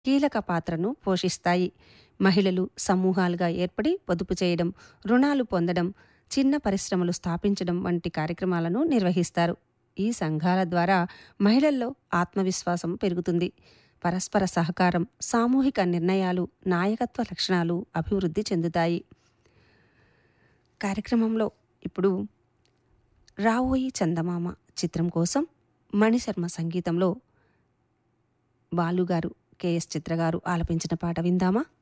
కీలక పాత్రను పోషిస్తాయి మహిళలు సమూహాలుగా ఏర్పడి పొదుపు చేయడం రుణాలు పొందడం చిన్న పరిశ్రమలు స్థాపించడం వంటి కార్యక్రమాలను నిర్వహిస్తారు ఈ సంఘాల ద్వారా మహిళల్లో ఆత్మవిశ్వాసం పెరుగుతుంది పరస్పర సహకారం సామూహిక నిర్ణయాలు నాయకత్వ లక్షణాలు అభివృద్ధి చెందుతాయి కార్యక్రమంలో ఇప్పుడు రావోయి చందమామ చిత్రం కోసం మణిశర్మ సంగీతంలో బాలుగారు కెఎస్ చిత్రగారు ఆలపించిన పాట విందామా